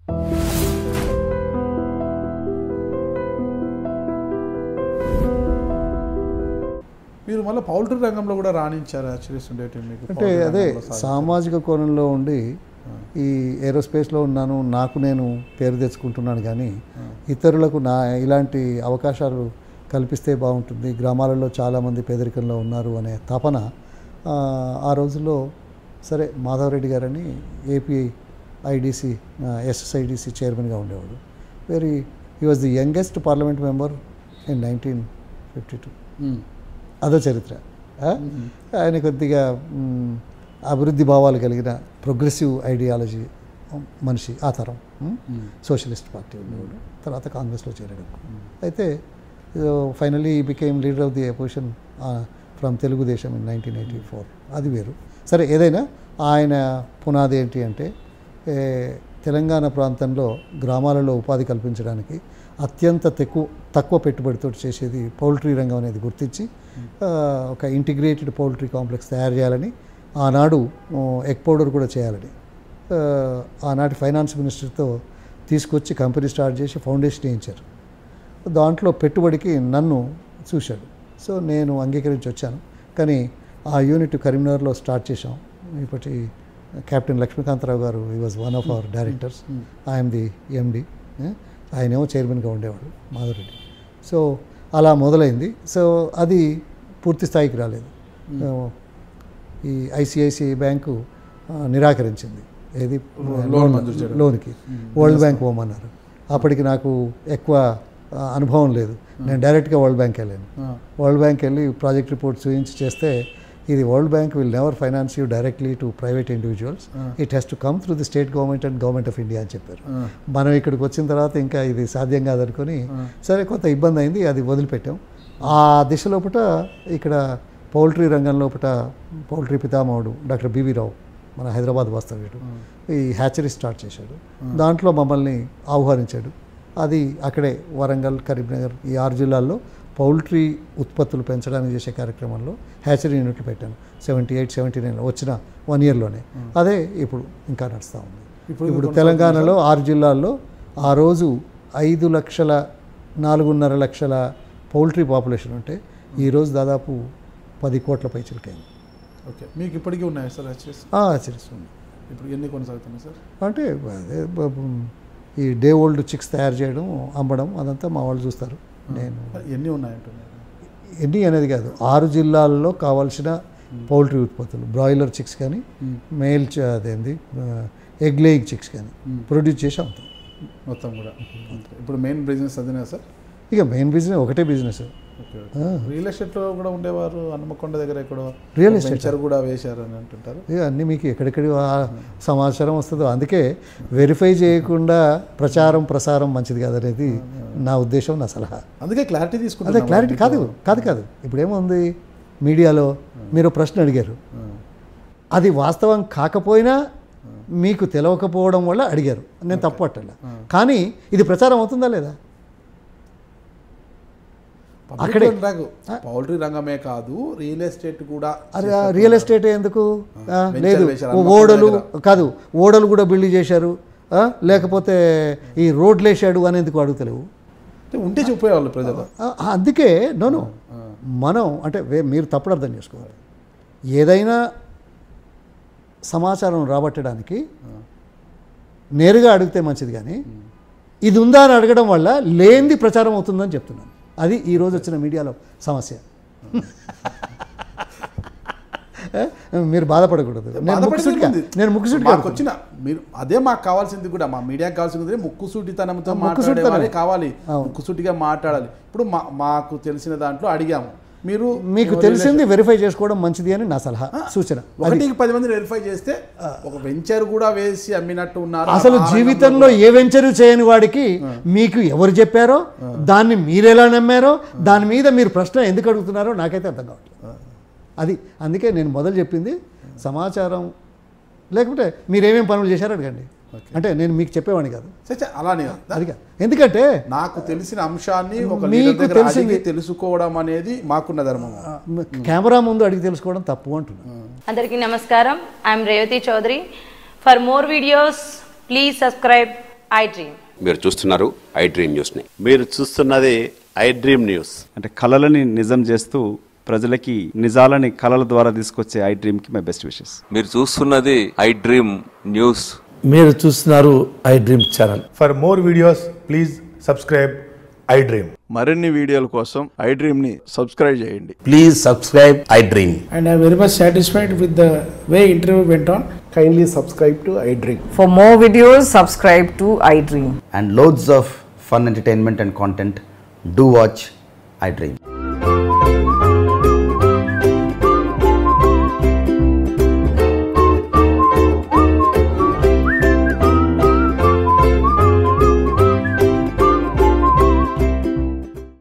మీరు మళ్ళీ పౌల్ట్రీ రంగంలో కూడా రాణించారు యాక్చువల్లీ ఉండేటి మీకు అంటే పౌల్ట్రీ అదే రంగంలో సాధించారు. సామాజిక కోణంలో ఉండి ఈ ఏరోస్పేస్లో ఉన్నాను నాకు నేను పేరు తెచ్చుకుంటున్నాను కానీ ఇతరులకు నా ఇలాంటి అవకాశాలు కల్పిస్తే బాగుంటుంది గ్రామాలలో చాలామంది పేదరికంలో ఉన్నారు అనే తపన ఆ, ఆ రోజుల్లో సరే మాధవరెడ్డి గారని ఏపీ ఐడిసి ఎస్ఎస్ఐడిసి చైర్మన్గా ఉండేవాడు very he was the youngest parliament member in nineteen fifty two hmm. అదో చరిత్ర ఆ? ఆయన కొద్దిగా మ్, అభివృద్ధి భావాలు కలిగిన ప్రోగ్రెసివ్ ఐడియాలజీ మనిషి ఆ తరం మ్? సోషలిస్ట్ పార్టీ ఉండేవాడు తర్వాత కాంగ్రెస్లో చేరాడు అయితే finally became leader of the opposition from Telugu Desam in nineteen eighty four అది వేరు సరే ఏదైనా ఆయన పునాది ఏంటి అంటే ఏ, తెలంగాణ ప్రాంతంలో గ్రామాలలో ఉపాధి కల్పించడానికి అత్యంత తక్కువ తక్కువ పెట్టుబడితో చేసేది పౌల్ట్రీ రంగం అనేది గుర్తించి ఆ, ఒక ఇంటిగ్రేటెడ్ పౌల్ట్రీ కాంప్లెక్స్ తయారు చేయాలని ఆనాడు ఆ, ఎగ్ పౌడర్ కూడా చేయాలని ఆ, ఆనాటి ఫైనాన్స్ మినిస్టర్తో తీసుకొచ్చి కంపెనీ స్టార్ట్ చేసి ఫౌండేషన్ వేయించారు దాంట్లో పెట్టుబడికి నన్ను చూశాడు సో నేను అంగీకరించి వచ్చాను కానీ ఆ యూనిట్ కరీంనగర్లో స్టార్ట్ చేశాం ఇప్పటి captain Lakshmikanta Rao garu he was one of our directors I'm the MD ఆయనేమో చైర్మన్గా ఉండేవాడు మాధవరెడ్డి సో అలా మొదలైంది సో అది పూర్తి స్థాయికి రాలేదు ఈ ఐసిఐసిఐ బ్యాంకు ఆ, నిరాకరించింది ఏది లోన్ మంజూరు చేయడం. లోన్కి వరల్డ్ బ్యాంక్ పోమన్నారు అప్పటికి నాకు ఎక్కువ ఆ, అనుభవం లేదు నేను డైరెక్ట్గా వరల్డ్ బ్యాంక్ వెళ్ళాను ఆ. వరల్డ్ బ్యాంక్ వెళ్ళి ప్రాజెక్ట్ రిపోర్ట్ చూపించి చేస్తే ఇది world bank will never finance you directly to private individuals it has to come through the state government and government of India అని చెప్పారు ఆ. మనం ఇక్కడికి వచ్చిన తర్వాత ఇంకా ఇది సాధ్యం కాదనుకొని సరే కొంత ఇబ్బంది అయింది అది వదిలిపెట్టాం ఆ దిశ లోపల ఇక్కడ పౌల్ట్రీ రంగం లోపల పౌల్ట్రీ పితామహుడు డాక్టర్ బివి రావు మన హైదరాబాద్ వాస్తవ్యుడు ఈ హ్యాచరీ స్టార్ట్ చేశాడు దాంట్లో మమ్మల్ని ఆహ్వానించాడు అది అక్కడే వరంగల్ కరీంనగర్ ఈ ఆరు జిల్లాల్లో పౌల్ట్రీ ఉత్పత్తులు పెంచడానికి చేసే కార్యక్రమంలో హ్యాచరీ యూనిట్లు పెట్టాను సెవెంటీ ఎయిట్ సెవెంటీ నైన్ వచ్చిన వన్ ఇయర్లోనే అదే ఇప్పుడు ఇంకా నడుస్తూ ఉంది ఇప్పుడు ఇప్పుడు తెలంగాణలో ఆరు జిల్లాల్లో ఆ రోజు ఐదు లక్షల నాలుగున్నర లక్షల పౌల్ట్రీ పాపులేషన్ ఉంటే ఈరోజు దాదాపు పది కోట్ల పైచిలకైంది ఓకే మీకు ఇప్పటికీ ఉన్నాయి సార్ యాక్చువల్స్ ఆచరిస్తుంది ఇప్పుడు ఎన్ని కొనసాగుతున్నాయి సార్ అంటే అదే బ- బ- ఈ డే ఓల్డ్ చిక్స్ తయారు చేయడం అమ్మడం అదంతా మా వాళ్ళు చూస్తారు నేను ఎన్ని ఉన్నాయంటున్నారు ఎన్ని అనేది కాదు ఆరు జిల్లాల్లో కావాల్సిన పౌల్ట్రీ ఉత్పత్తులు బ్రాయిలర్ చిక్స్ కానీ మేల్ చ- అదేంది ఎగ్ లేయింగ్ చిక్స్ కానీ ప్రొడ్యూస్ చేసి అమ్ముతాం మొత్తం కూడా అంతే. ఇప్పుడు మెయిన్ బిజినెస్ అదేనా సార్ ఇక మెయిన్ బిజినెస్ ఒకటే బిజినెస్ ఓకే రియల్ ఎస్టేట్లో కూడా ఉండేవారు హనుమకొండ దగ్గర ఎక్కడో Real estate. వెంచర్ కూడా వేశారు అని అంటుంటారు ఇక అన్నీ మీకు ఎక్కడెక్కడి ఆ సమాచారం వస్తుందో అందుకే వెరిఫై చేయకుండా ప్రచారం ప్రసారం మంచిది కాదనేది నా ఉద్దేశం నా సలహా అందుకే క్లారిటీ అదే తీసుకుంటున్నాం క్లారిటీ కాదు కాదు కాదు ఇప్పుడు ఏముంది మీడియాలో మీరు ప్రశ్న అడిగారు అది వాస్తవం కాకపోయినా మీకు తెలవకపోవడం వల్ల అడిగారు నేను తప్పు పట్టాల కానీ ఇది ప్రచారం అవుతుందా లేదా అక్కడే పౌల్ట్రీ రంగమే కాదు రియల్ ఎస్టేట్ కూడా అరే ఆ రియల్ ఎస్టేట్ ఎందుకు ఆ, వెంచర్ లేదు వేశారు, ఓ హనుమకొండ ఓడలు దగ్గర. కాదు ఓడలు కూడా బిల్డ్ చేశారు ఆ, లేకపోతే ఈ రోడ్లు వేసాడు అని ఎందుకు అడుగుతలేవు అంటే ఉంటే చూపేవాళ్ళు ప్రజలు ఆ, అందుకే నోను మనం అంటే వే- మీరు తప్పుడు అర్థం చేసుకోవాలి ఏదైనా సమాచారం రాబట్టడానికి నేరుగా అడిగితే మంచిది కానీ ఇది ఉందా అని అడగడం వల్ల లేనిది ప్రచారం అవుతుందని చెప్తున్నాను అది ఈ రోజు వచ్చిన మీడియాలో సమస్య ఏ? మీరు బాధపడకూడదు నేను బాధపడేది ముక్కుసూటిగా ఏముంది? నేను ముక్కుసూటిగా మాకు వచ్చిన మీరు అదే మాకు కావాల్సింది కూడా మా మీడియాకి కావాల్సింది ముక్కుసూటితనంతో మాట్లాడే ముక్కుసూటితనం. వాళ్ళే కావాలి అవును. ముక్కుసూటిగా మాట్లాడాలి ఇప్పుడు మా మాకు తెలిసిన దాంట్లో అడిగాము మీరు మీకు తెలిసింది వెరిఫై చేసుకోవడం మంచిది అని నా సలహా సూచన ఒకటికి పది మంది వెరిఫై చేస్తే ఒక వెంచర్ కూడా వేసి అమ్మినట్టు ఉన్నారు అసలు ఆ రంగంలో జీవితంలో ఏ వెంచరు చేయని వాడికి మీకు ఎవరు చెప్పారో దాన్ని మీరు ఎలా నమ్మారో దాని మీద మీరు ప్రశ్న ఎందుకు అడుగుతున్నారో నాకైతే అర్థం కావట్లేదు అది అందుకే నేను మొదలు చెప్పింది సమాచారం లేకపోతే మీరేమేం పనులు చేశారో అడగండి అంటే నేను మీకు చెప్పేవాడిని కాదు చే, చే, అలానే అది కాదు ఎందుకంటే నాకు తెలిసిన అంశాన్ని ఒక మీకు లీడర్ దగ్గర తెలిసింది. అడిగి తెలుసుకోవడం అనేది మాకున్న ధర్మం ఆ, కెమెరా ముందు అడిగి తెలుసుకోవడం తప్పు అంటున్నాను అందరికీ నమస్కారం I'm Revathi Chowdary for more videos please subscribe iDream. మీరు చూస్తున్నారు ఐ డ్రీమ్ న్యూస్ని మీరు చూస్తున్నది ఐ డ్రీమ్ న్యూస్ అంటే కళలని నిజం చేస్తూ ప్రజలకి నిజాలని కళల ద్వారా తీసుకొచ్చే ఐ డ్రీమ్కి మై బెస్ట్ విషెస్ మీరు చూస్తున్నది ఐ డ్రీమ్ న్యూస్ మీరు చూస్తున్నారు iDream channel For more videos, please subscribe iDream. మరిన్ని వీడియోల కోసం ఐ డ్రీమ్ని సబ్స్క్రైబ్ చేయండి please subscribe iDream And I'm very much satisfied with the way interview went on. Kindly subscribe to iDream. For more videos, subscribe to iDream. and loads of fun entertainment and content, do watch iDream.